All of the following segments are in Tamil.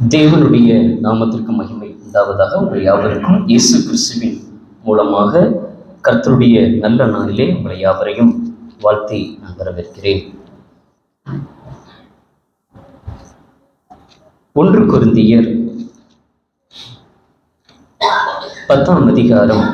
தேவனுடைய நாமத்திற்கு மகிமை உண்டாவதாக உங்கள் யாவருக்கும் இயேசு கிறிஸ்துவின் மூலமாக கர்த்தருடைய நல்ல நாளிலே உங்களை யாவரையும் வாழ்த்தி நான் வரவேற்கிறேன் ஒன்று கொருந்தியர் பத்தாம் அதிகாரம்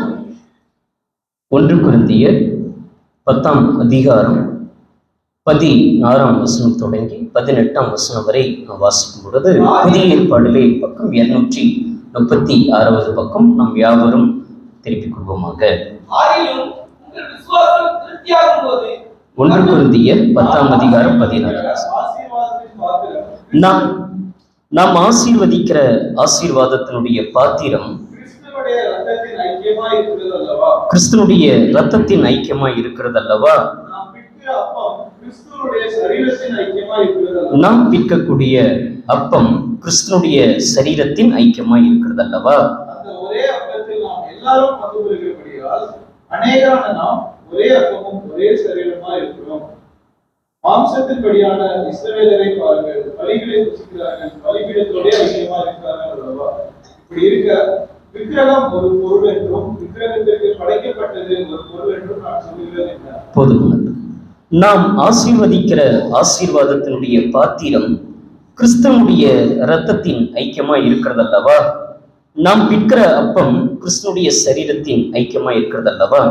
ஒன்று கொருந்தியர் பத்தாம் அதிகாரம் பதினாறாம் வசனம் தொடங்கி பதினெட்டாம் வசனம் வரை நாம் வாசிக்கும் பொழுது புதிய ஏற்பாடிலே பக்கம் இருநூற்றி முப்பத்தி ஆறாவது பக்கம் நாம் யாவரும் திருப்பிக் கொள்வோமாக ஆயினும் உங்கள் விசுவாசம் திருப்தியாகும் போது ஒன்று குருந்தியர் பத்தாம் அதிகாரம் பதினாறு ஆசீர்வாதத்தின் பாத்திரம் நாம் நாம் ஆசீர்வதிக்கிற ஆசீர்வாதத்தினுடைய பாத்திரம் கிறிஸ்துவனுடைய ரத்தத்தின் ஐக்கியமாய் இருக்கிறது அல்லவா கிறிஸ்துனுடைய இரத்தத்தின் ஐக்கியமாய் இருக்கிறது அல்லவா நாம் பிற்கிற அப்பம் கிறிஸ்துவனுடைய சரீரத்தின் ஐக்கியமாய் இருக்கிறது அல்லவா நாம் பிற்கக்கூடிய அப்பம் கிறிஸ்துனுடைய சரீரத்தின் ஐக்கியமாய் இருக்கிறது அல்லவா அந்த ஒரே அப்பத்தில் நாம் எல்லாரும் பங்கு பெறுகிறபடியால் அநேகரான நாம் ஒரே அப்பமும் ஒரே சரீரமாய் இருக்கிறோம் மாம்சத்தின்படியான இஸ்ரவேலரை பாருங்கள் பலிகளை புசிக்கிறார்கள் பலிபீடத்தோடே ஐக்கியமா இருக்கிறார்கள் அல்லவா இப்படி இருக்க விக்கிரகம் ஒரு பொருள் என்றும் விக்கிரகத்திற்கு படைக்கப்பட்டது ஒரு பொருள் என்றும் நான் சொல்லுகிறேன் என்றார் போதுமானது நாம் ஆசீர்வதிக்கிற ஆசீர்வாதத்தினுடைய பாத்திரம் கிறிஸ்துவனுடைய இரத்தத்தின் ஐக்கியமாய் இருக்கிறது அல்லவா நாம் பிற்கிற அப்பம் கிறிஸ்துனுடைய சரீரத்தின் ஐக்கியமாய் இருக்கிறது அல்லவா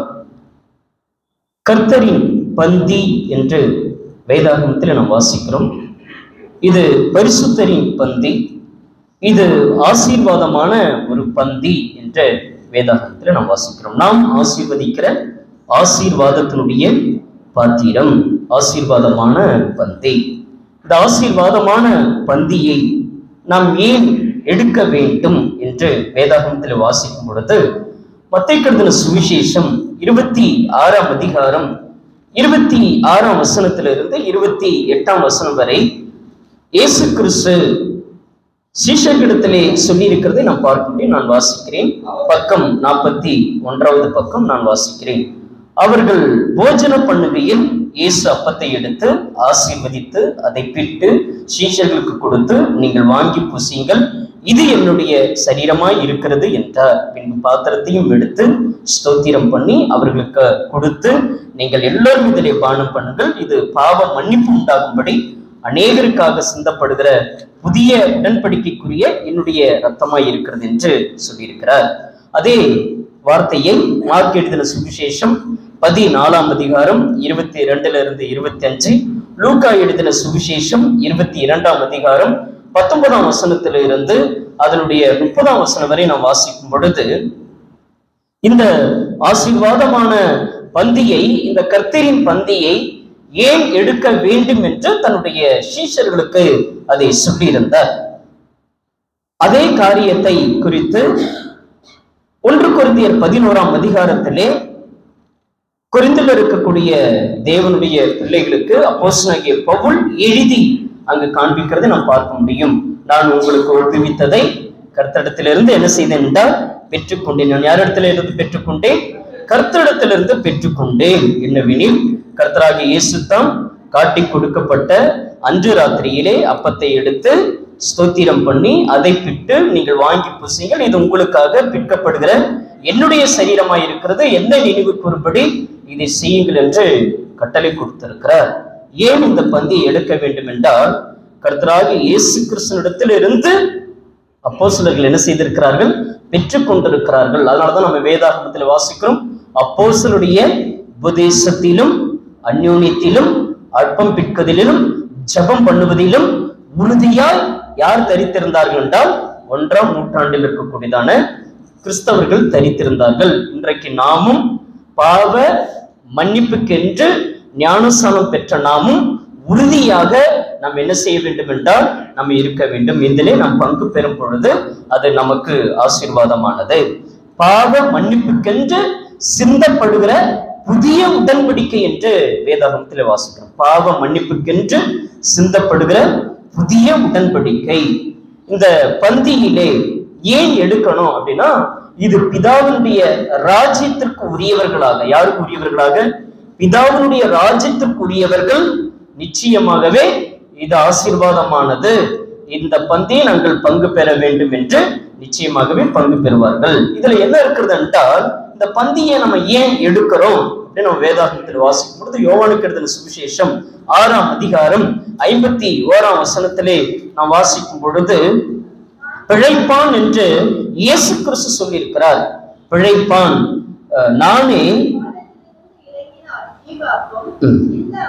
கர்த்தரின் பந்தி என்று வேதாகமத்தில் நாம் வாசிக்கிறோம் இது பரிசுத்தரின் பந்தி இது ஆசீர்வாதமான ஒரு பந்தி என்ற வேதாகமத்தில் நாம் வாசிக்கிறோம் நாம் ஆசீர்வதிக்கிற ஆசீர்வாதத்தினுடைய பாத்திரம் ஆசீர்வாதமான பந்தி இந்த ஆசீர்வாதமான பந்தியை நாம் ஏன் எடுக்க வேண்டும் என்று வேதாகமத்தில் வாசிக்கும் பொழுது மத்தைக்கருதின சுவிசேஷம் இருபத்தி ஆறாம் அதிகாரம் இருபத்தி ஆறாம் வசனத்திலிருந்து இருபத்தி எட்டாம் வசனம் வரை இயேசு கிறிஸ்து சீஷர்களிடத்திலே சொல்லியிருக்கிறதை நான் பார்க்க முடியும் நான் வாசிக்கிறேன் பக்கம் நாற்பத்தி ஒன்றாவது பக்கம் நான் வாசிக்கிறேன் அவர்கள் போஜனம் பண்ணுகையில் இயேசு அப்பத்தை எடுத்து ஆசீர்வதித்து அதை பிட்டு சீஷர்களுக்கு கொடுத்து நீங்கள் வாங்கி புசியுங்கள் இது என்னுடைய சரீரமாய் இருக்கிறது என்றார் பின்பு பாத்திரத்தையும் எடுத்து ஸ்தோத்திரம் பண்ணி அவர்களுக்கு கொடுத்து நீங்கள் எல்லோரும் இதிலே பானம் பண்ணுங்கள் இது பாவ மன்னிப்பு உண்டாகும்படி அநேகருக்காக சிந்தப்படுகிற புதிய உடன்படிக்கைக்குரிய என்னுடைய ரத்தமாய் இருக்கிறது என்று சொல்லியிருக்கிறார் அதே வார்த்தையை மார்க் எழுதின சுவிசேஷம் பதினாலாம் அதிகாரம் இருபத்தி இரண்டுல இருந்து இருபத்தி அஞ்சு லூக்கா எழுதின சுவிசேஷம் இருபத்தி இரண்டாம் அதிகாரம் பத்தொன்பதாம் வசனத்தில இருந்து அதனுடைய முப்பதாம் வசனம் வரை நாம் வாசிக்கும் பொழுது இந்த ஆசீர்வாதமான பந்தியை இந்த கர்த்தரின் பந்தியை ஏன் எடுக்க வேண்டும் என்று தன்னுடைய சீஷர்களுக்கு அதை சொல்லியிருந்தார் அதே காரியத்தை குறித்து ஒன்று கொரிந்தியர் பதினோராம் அதிகாரத்திலே கொரிந்தில் இருக்கக்கூடிய தேவனுடைய பிள்ளைகளுக்கு அப்போஸ்தலனாகிய பவுல் எழுதி அங்கு காண்பிக்கிறதை நாம் பார்க்க முடியும் நான் உங்களுக்கு ஒப்புவித்ததை கர்த்தரிடத்திலிருந்து என்ன செய்தேன் என்றால் பெற்றுக்கொண்டேன் நான் யாரிடத்துல இருந்து பெற்றுக்கொண்டேன் கர்த்தரிடத்திலிருந்து பெற்றுக்கொண்டேன் என்னவெனில் கர்த்தராகிய இயேசு தான் காட்டி கொடுக்கப்பட்ட அன்று ராத்திரியிலே அப்பத்தை எடுத்து ஸ்தோத்திரம் பண்ணி அதை பிட்டு நீங்கள் வாங்கி புசிங்கள் இது உங்களுக்காக பிற்கப்படுகிற என்னுடைய சரீரமாய் இருக்கிறது என்ன நினைவு கூறும்படி இதை செய்யுங்கள் என்று கட்டளை கொடுத்திருக்கிறார் ஏன் இந்த பந்தியை எடுக்க வேண்டும் என்றால் கர்த்தராகிய இயேசு கிறிஸ்துவனிடத்தில் இருந்து அப்போ என்ன செய்திருக்கிறார்கள் பெற்றுக் கொண்டிருக்கிறார்கள் அதனாலதான் நம்ம வேதாகமத்தில் வாசிக்கிறோம் அப்போஸ்தலருடைய உபதேசத்திலும் அந்யோன்யத்திலும் அற்பம் பிற்கதிலும் ஜெபம் பண்ணுவதிலும் உறுதியாய் யார் தரித்திருந்தார்கள் என்றால் ஒன்றாம் நூற்றாண்டில் இருக்கக்கூடியதான கிறிஸ்தவர்கள் தரித்திருந்தார்கள் இன்றைக்கு நாமும் பாவ மன்னிப்புக்கென்று ஞானஸ்தானம் பெற்ற நாமும் உறுதியாக நாம் என்ன செய்ய வேண்டும் என்றால் நம்ம இருக்க வேண்டும் இதிலே நாம் பங்கு பெறும் பொழுது அது நமக்கு ஆசீர்வாதமானது பாவ மன்னிப்புக்கென்று சிந்தப்படுகிற புதிய உடன்படிக்கை என்று வேதாகமத்தில் வாசிக்கிறோம் பாவ மன்னிப்புக்கென்று சிந்தப்படுகிற புதிய உடன்படிக்கை இந்த பந்தியிலே ஏன் எடுக்கணும் அப்படின்னா இது பிதாவினுடைய ராஜ்யத்திற்கு உரியவர்களாக யாருக்கு உரியவர்களாக பிதாவினுடைய ராஜ்யத்திற்கு உரியவர்கள் நிச்சயமாகவே இது ஆசீர்வாதமானது இந்த பந்தியை நாங்கள் பங்கு பெற வேண்டும் என்று நிச்சயமாகவே பங்கு பெறுவார்கள் இதுல என்ன இருக்கிறது என்றால் இந்த பந்தியை நம்ம ஏன் எடுக்கிறோம் அப்படின்னு நம்ம வேதாகமத்தில் வாசிக்கும் பொழுது யோவானுக்கு எழுதின சுவிசேஷம் ஆறாம் அதிகாரம் ஐம்பத்தி ஓராம் வசனத்திலே நாம் வாசிக்கும் பொழுது பிழைப்பான் என்று இயேசு கிறிஸ்து சொல்லியிருக்கிறார் பிழைப்பான் அஹ், நானே ம்.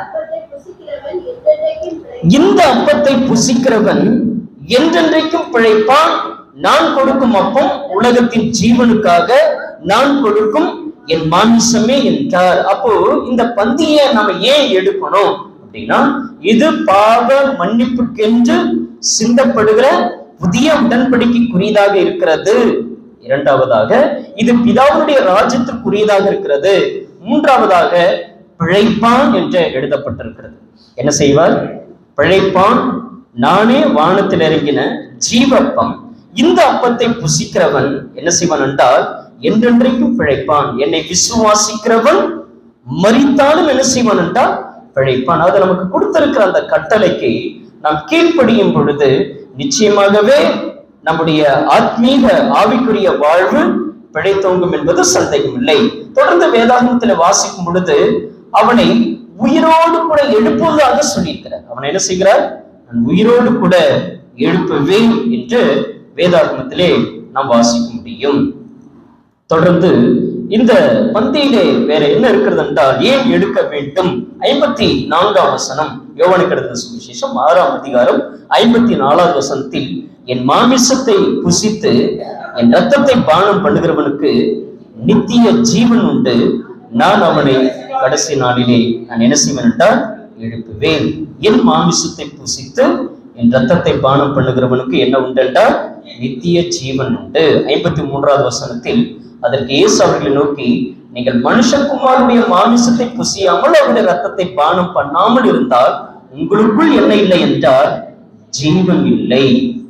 இந்த அப்பத்தை புசிக்கிறவன் என்றென்றைக்கும் பிழைப்பான் நான் கொடுக்கும் அப்பம் உலகத்தின் ஜீவனுக்காக நான் கொடுக்கும் என் மாமிசமே என்றார் அப்போ இந்த பந்தியை நம்ம ஏன் எடுக்கணும் அப்படின்னா இது பாவ மன்னிப்புக்கென்று சிந்தப்படுகிற புதிய உடன்படிக்கைக்குரியதாக இருக்கிறது இரண்டாவதாக இது பிதாவுடைய ராஜ்யத்திற்குரியதாக இருக்கிறது மூன்றாவதாக பிழைப்பான் என்று எழுதப்பட்டிருக்கிறது என்ன செய்வார் பிழைப்பான் நானே வானத்தில் இறங்கின ஜீவப்பம் இந்த அப்பத்தை புசிக்கிறவன் என்ன செய்வான் என்றால் என்றென்றைக்கும் பிழைப்பான் என்னை விசுவாசிக்கிறவன் மரித்தாலும் என்ன செய்வான் என்றால் பிழைப்பான் அது நமக்கு கொடுத்திருக்கிற அந்த கட்டளைக்கு நாம் கீழ்ப்படியும் பொழுது நிச்சயமாகவே நம்முடைய ஆத்மீக ஆவிக்குரிய வாழ்வு பிழைத்தோங்கும் என்பது சந்தேகம் இல்லை தொடர்ந்து வேதாகமத்துல வாசிக்கும் பொழுது அவனை உயிரோடு கூட எழுப்புவதாக சொல்லியிருக்கிறார் அவன் என்ன செய்கிறார் நான் உயிரோடு கூட எழுப்புவேன் என்று வேதாகமத்திலே நாம் வாசிக்க முடியும் தொடர்ந்து இந்த பந்தியிலே வேற என்ன இருக்கிறது என்றால் ஏன் எடுக்க வேண்டும் ஐம்பத்தி நான்காம் வசனம் யோவானுக்கு எழுதின சுவிசேஷம் ஆறாம் அதிகாரம் ஐம்பத்தி நாலாவது வசனத்தில் என் மாமிசத்தை புசித்து என் ரத்தத்தை பானம் பண்ணுகிறவனுக்கு நித்திய ஜீவன் உண்டு நான் அவனை கடைசி நாளிலே நான் என்ன செய்வேன் என்றால் எழுப்புவேன் என் மாமிசத்தை புசித்து என் ரத்தத்தை பானம் பண்ணுகிறவனுக்கு என்ன உண்டு என்றால் நித்திய ஜீவன் உண்டு ஐம்பத்தி மூன்றாவது வசனத்தில் அதற்கு இயேசு அவர்களை நோக்கி நீங்கள் மனுஷகுமாருடைய மாமிசத்தை புசியாமல் அவருடைய ரத்தத்தை பானம் பண்ணாமல் இருந்தால் உங்களுக்குள் என்ன இல்லை என்றால் ஜீவன் இல்லை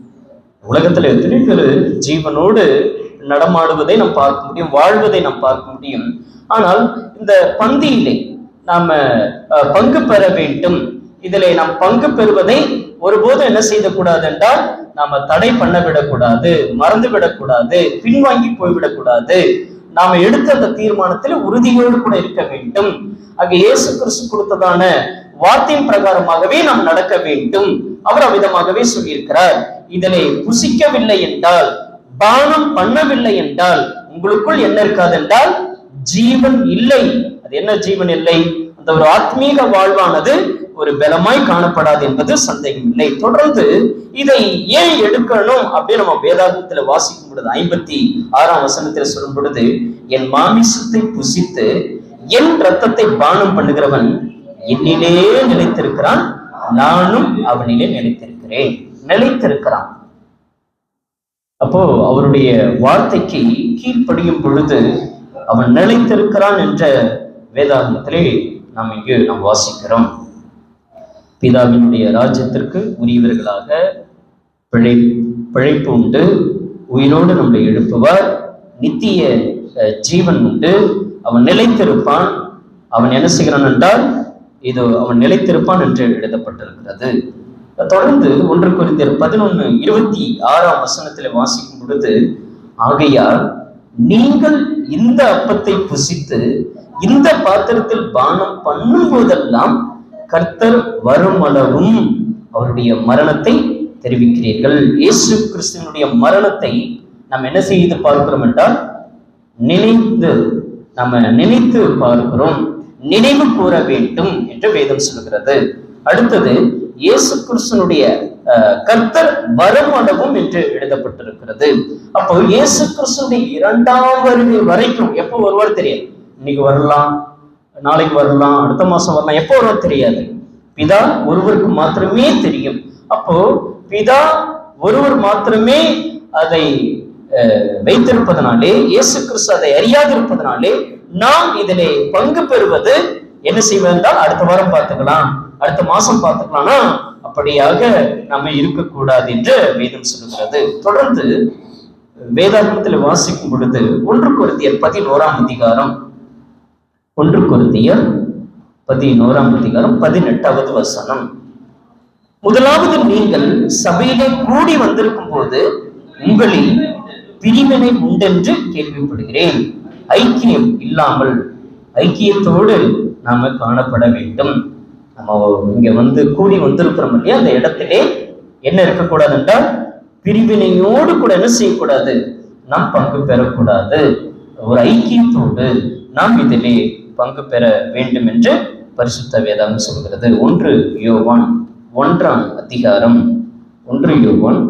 உலகத்துல எத்தனை பேர் ஜீவனோடு நடமாடுவதை நாம் பார்க்க முடியும் வாழ்வதை நாம் பார்க்க முடியும் ஆனால் இந்த பந்தியிலே நாம அஹ், பங்கு பெற வேண்டும் இதிலே நாம் பங்கு பெறுவதை ஒருபோதும் என்ன செய்யக்கூடாது என்றால் நாம தடை பண்ண விடக்கூடாது மறந்து விடக்கூடாது பின்வாங்கி போய்விடக்கூடாது நாம எடுத்த அந்த தீர்மானத்தில் உறுதியோடு கூட இருக்க வேண்டும் அங்க இயேசு கிறிஸ்து கொடுத்ததான வார்த்தையின் பிரகாரமாகவே நாம் நடக்க வேண்டும் அவர் அவ்விதமாகவே சொல்லியிருக்கிறார் இதனை புசிக்கவில்லை என்றால் பானம் பண்ணவில்லை என்றால் உங்களுக்குள் என்ன இருக்காது என்றால் ஜீவன் இல்லை அது என்ன ஜீவன் இல்லை அந்த ஒரு ஆத்மீக வாழ்வானது ஒரு பலமாய் காணப்படாது என்பது சந்தேகம் இல்லை தொடர்ந்து இதை ஏன் எடுக்கணும் அப்படின்னு நம்ம வேதாகத்துல வாசிக்கும் பொழுது ஐம்பத்தி ஆறாம் வசனத்துல சொல்லும் பொழுது என் மாமிசத்தை புசித்து என் ரத்தத்தை பானம் பண்ணுகிறவன் என்னிலே நிலைத்திருக்கிறான் நானும் அவனிலே நிலைத்திருக்கிறேன் நிலைத்திருக்கிறான் அப்போ அவருடைய வார்த்தைக்கு கீழ்ப்படியும் பொழுது அவன் நிலைத்திருக்கிறான் என்ற வேதாகமத்திலே நாம் இங்கு நாம் வாசிக்கிறோம் பிதாவினுடைய ராஜ்யத்திற்கு உரியவர்களாக பிழை பிழைப்பு உண்டு உயிரோடு நம்மை எழுப்புவார் நித்திய அஹ், ஜீவன் உண்டு அவன் நிலைத்திருப்பான் அவன் என்ன செய்கிறான் என்றால் இது அவன் நிலைத்திருப்பான் என்று எழுதப்பட்டிருக்கிறது தொடர்ந்து ஒன்று குறிந்தர் பதினொன்று இருபத்தி ஆறாம் வசனத்தில் வாசிக்கும் பொழுது ஆகையால் நீங்கள் இந்த அப்பத்தை புசித்து இந்த பாத்திரத்தில் பானம் பண்ணும் போதெல்லாம் கர்த்தர் வரும் அளவும் அவருடைய மரணத்தை தெரிவிக்கிறீர்கள் இயேசு கிறிஸ்துவனுடைய மரணத்தை நாம் என்ன செய்து பார்க்கிறோம் என்றால் நினைத்து நம்ம நினைத்து பார்க்கிறோம் நினைவு கூற வேண்டும் என்று வேதம் சொல்கிறது அடுத்தது இயேசு கிறிஸ்துனுடைய அஹ், கர்த்தர் வரும் அளவும் என்று எழுதப்பட்டிருக்கிறது அப்போ இயேசு கிறிஸ்துடைய இரண்டாம் வருகை வரைக்கும் எப்போ வருவார் தெரியாது இன்னைக்கு வரலாம் நாளைக்கு வரலாம் அடுத்த மாசம் வரலாம் எப்போ வருவார் தெரியாது பிதா ஒருவருக்கு மாத்திரமே தெரியும் அப்போ பிதா ஒருவர் மாத்திரமே அதை அஹ், வைத்திருப்பதனாலே இயேசு கிறிஸ்து அதை அறியாதிருப்பதனாலே நாம் இதிலே பங்கு பெறுவது என்ன செய்வது என்றால் அடுத்த வாரம் பார்த்துக்கலாம் அடுத்த மாசம் பார்த்துக்கலாம்னா அப்படியாக நம்ம இருக்கக்கூடாது என்று வேதம் சொல்லுகிறது தொடர்ந்து வேதாகமத்தில் வாசிக்கும் பொழுது ஒன்று கொருந்தியர் பதினோராம் அதிகாரம் ஒன்று கொருந்தியர் பதினோராம் அதிகாரம் பதினெட்டாவது வசனம் முதலாவது நீங்கள் சபையிலே கூடி வந்திருக்கும் போது உங்களில் பிரிவினை உண்டென்று கேள்விப்படுகிறேன் ஐக்கியம் இல்லாமல் ஐக்கியத்தோடு நாம காணப்பட வேண்டும் நம்ம இங்க வந்து கூடி வந்திருக்கிறோம் இல்லையா அந்த இடத்திலே என்ன இருக்கக்கூடாது என்றால் பிரிவினையோடு கூட என்ன செய்யக்கூடாது நாம் பங்கு பெறக்கூடாது ஒரு ஐக்கியத்தோடு நாம் இதிலே பங்கு பெற வேண்டும் என்று பரிசுத்த வேதாகம் சொல்கிறது ஒன்று யோவான் ஒன்றாம் அதிகாரம் ஒன்று யோவான்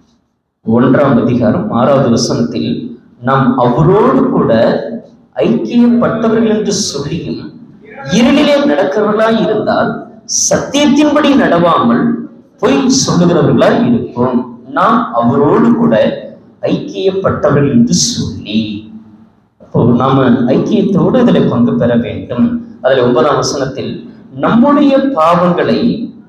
ஒன்றாம் அதிகாரம் ஆறாவது வசனத்தில் நாம் அவரோடு கூட ஐக்கியப்பட்டவர்கள் என்று சொல்லியும் இருளிலே நடக்கிறவர்களாய் இருந்தால் சத்தியத்தின்படி நடவாமல் பொய் சொல்லுகிறவர்களாய் இருப்போம் நாம் அவரோடு கூட ஐக்கியப்பட்டவர்கள் என்று சொல்லி அப்போ நாம ஐக்கியத்தோடு இதில் பங்கு பெற வேண்டும் அதில் ஒன்பதாம் வசனத்தில் நம்முடைய பாவங்களை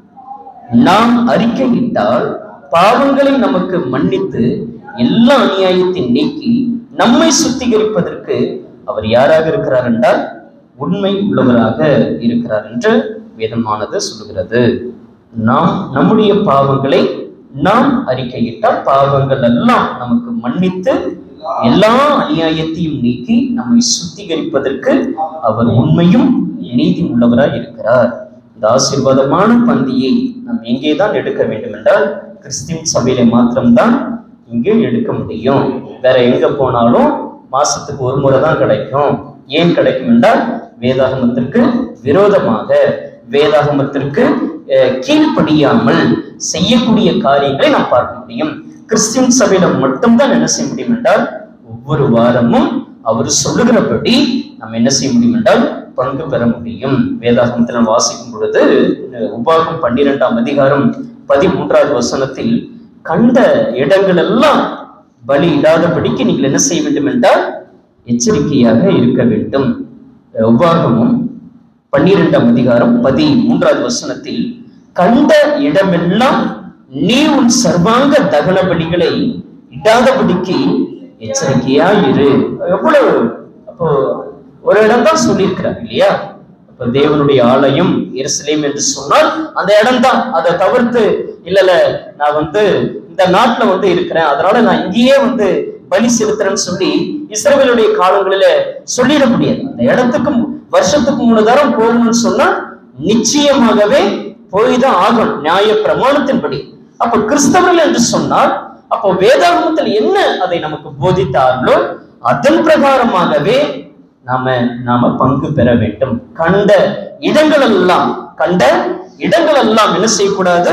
நாம் அறிக்கையிட்டால் பாவங்களை நமக்கு மன்னித்து எல்லா அநியாயத்தை நீக்கி நம்மை சுத்திகரிப்பதற்கு அவர் யாராக இருக்கிறார் என்றால் உண்மை உள்ளவராக இருக்கிறார் என்று வேதமானது சொல்லுகிறது நாம் நம்முடைய பாவங்களை நாம் அறிக்கையிட்டால் பாவங்கள் எல்லாம் நமக்கு மன்னித்து எல்லா அநியாயத்தையும் நீக்கி நம்மை சுத்திகரிப்பதற்கு அவர் உண்மையும் நீதி உள்ளவராய் இருக்கிறார் இந்த ஆசீர்வாதமான பந்தியை நாம் எங்கே தான் எடுக்க வேண்டும் என்றால் கிறிஸ்டின் சபையில மாத்திரம்தான் இங்கே எடுக்க முடியும் வேற எங்க போனாலும் மாசத்துக்கு ஒரு முறை தான் கிடைக்கும் ஏன் கிடைக்கும் என்றால் வேதாகமத்திற்கு விரோதமாக வேதாகமத்திற்கு அஹ், கீழ்ப்படியாமல் செய்யக்கூடிய காரியங்களை நாம் பார்க்க முடியும் கிறிஸ்டின் சபையில மட்டும்தான் என்ன செய்ய முடியும் என்றால் ஒவ்வொரு வாரமும் அவர் சொல்லுகிறபடி நாம் என்ன செய்ய முடியும் என்றால் பங்கு பெற முடியும் வேதாகமத்தில் நாம் வாசிக்கும் பொழுது அஹ், உபாகம் பன்னிரெண்டாம் அதிகாரம் பதிமூன்றாவது வசனத்தில் கண்ட இடங்கள் எல்லாம் பலி இடாதபடிக்கு நீங்கள் என்ன செய்ய வேண்டும் என்றால் எச்சரிக்கையாக இருக்க வேண்டும் அஹ், உபாகமும் பன்னிரெண்டாம் அதிகாரம் பதிமூன்றாவது வசனத்தில் கண்ட இடமெல்லாம் நீ உன் சர்வாங்க தகன பலிகளை இடாதபடிக்கு எச்சரிக்கையா இரு எவ்வளவு அப்போ ஒரு இடம் தான் சொல்லியிருக்கிறார் இல்லையா அப்ப தேவனுடைய ஆலயம் எருசலேம் என்று சொன்னால் அந்த இடம் தான் அதை தவிர்த்து இல்ல இல்ல நான் வந்து இந்த நாட்டுல வந்து இருக்கிறேன் அதனால நான் இங்கேயே வந்து பலி செலுத்துறேன்னு சொல்லி இஸ்ரவேலுடைய காலங்களில சொல்லிட முடியாது அந்த இடத்துக்கு மு- வருஷத்துக்கு மூணு தரம் போகணும்னு சொன்னா நிச்சயமாகவே போய் தான் ஆகணும் நியாய பிரமாணத்தின்படி அப்ப கிறிஸ்தவர்கள் என்று சொன்னால் அப்போ வேதாகமத்தில் என்ன அதை நமக்கு போதித்தார்களோ அதன் பிரகாரமாகவே நாம நாம பங்கு பெற வேண்டும் கண்ட இடங்கள் எல்லாம் கண்ட இடங்கள் எல்லாம் என்ன செய்யக்கூடாது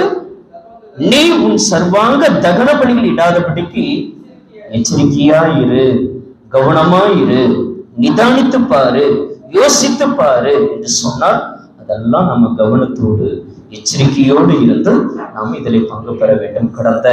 நீ உன் சர்வாங்க தகன பணிகள் இடாதபடிக்கு எச்சரிக்கையா இரு கவனமா இரு நிதானித்து பாரு யோசித்து பாரு என்று சொன்னால் அதெல்லாம் நம்ம கவனத்தோடு எச்சரிக்கையோடு இருந்து நாம் இதில் பங்கு பெற வேண்டும் கடந்த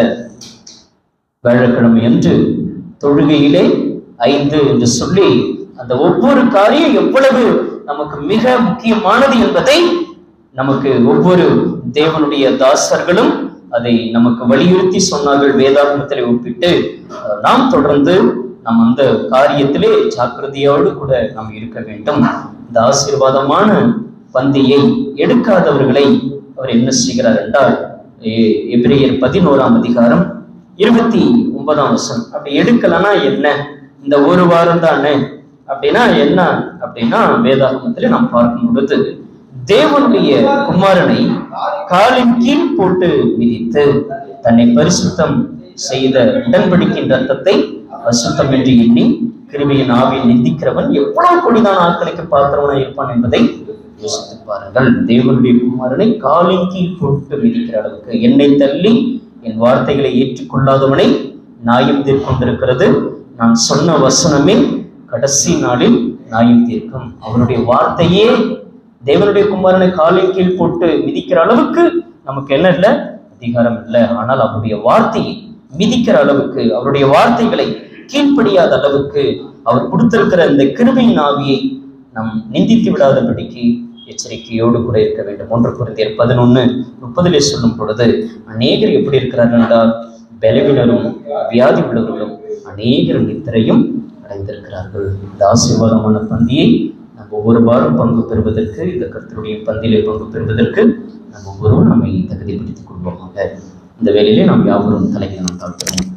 வியாழக்கிழமை அன்று தொழுகையிலே ஐந்து என்று சொல்லி அந்த ஒவ்வொரு காரியம் எவ்வளவு நமக்கு மிக முக்கியமானது என்பதை நமக்கு ஒவ்வொரு தேவனுடைய தாசர்களும் அதை நமக்கு வலியுறுத்தி சொன்னார்கள் வேதாகமத்திலே ஒப்பிட்டு அஹ், நாம் தொடர்ந்து நாம் அந்த காரியத்திலே ஜாக்கிரதையோடு கூட நாம் இருக்க வேண்டும் இந்த ஆசீர்வாதமான பந்தியை எடுக்காதவர்களை அவர் என்ன செய்கிறார் என்றால் எ- எபிரேயர் பதினோராம் அதிகாரம் இருபத்தி ஒன்பதாம் வருஷம் அப்படி எடுக்கலன்னா என்ன இந்த ஒரு வாரம் தானே அப்படின்னா என்ன அப்படின்னா வேதாகமத்திலே நாம் பார்க்கும் பொழுது தேவனுடைய குமாரனை காலின் கீழ் போட்டு மிதித்து தன்னை பரிசுத்தம் செய்த உடன்படிக்கையின் ரத்தத்தை அசுத்தம் என்று எண்ணி கிருபியின் ஆவியில் நிந்திக்கிறவன் எவ்வளவு கொடிதான ஆட்களுக்கு பாத்திரவனாய் இருப்பான் என்பதை யோசித்து பாருங்கள் தேவனுடைய குமாரனை காலின் கீழ் போட்டு மிதிக்கிற அளவுக்கு என்னை தள்ளி என் வார்த்தைகளை ஏற்றுக்கொள்ளாதவனை நியாயம் தீர்க்கொண்டிருக்கிறது நான் சொன்ன வசனமே கடைசி நாளில் நியாயம் தீர்க்கும் அவருடைய வார்த்தையே தேவனுடைய குமாரனை காலின் கீழ் போட்டு மிதிக்கிற அளவுக்கு நமக்கு என்ன இல்லை அதிகாரம் இல்லை ஆனால் அவருடைய வார்த்தையை மிதிக்கிற அளவுக்கு அவருடைய வார்த்தைகளை கீழ்ப்படியாத அளவுக்கு அவர் கொடுத்திருக்கிற இந்த கிருபையின் ஆவியை நாம் நிந்தித்து விடாதபடிக்கு எச்சரிக்கையோடு கூட இருக்க வேண்டும் ஒன்று குருந்தியர் பதினொன்று முப்பதிலே சொல்லும் பொழுது அநேகர் எப்படி இருக்கிறார்கள் என்றால் பலவினரும் வியாதி உள்ளவர்களும் அநேகர் நித்திரையும் அடைந்திருக்கிறார்கள் இந்த ஆசீர்வாதமான பந்தியை நாம் ஒவ்வொரு வாரம் பங்கு பெறுவதற்கு இந்த கர்த்தருடைய பந்தியிலே பங்கு பெறுவதற்கு நம்ம ஒவ்வொருவரும் நம்மை தகுதிப்படுத்திக் கொள்வோமாக இந்த வேளையிலே நாம் யாவரும் தலைமை நாம் தாழ்த்துறோம்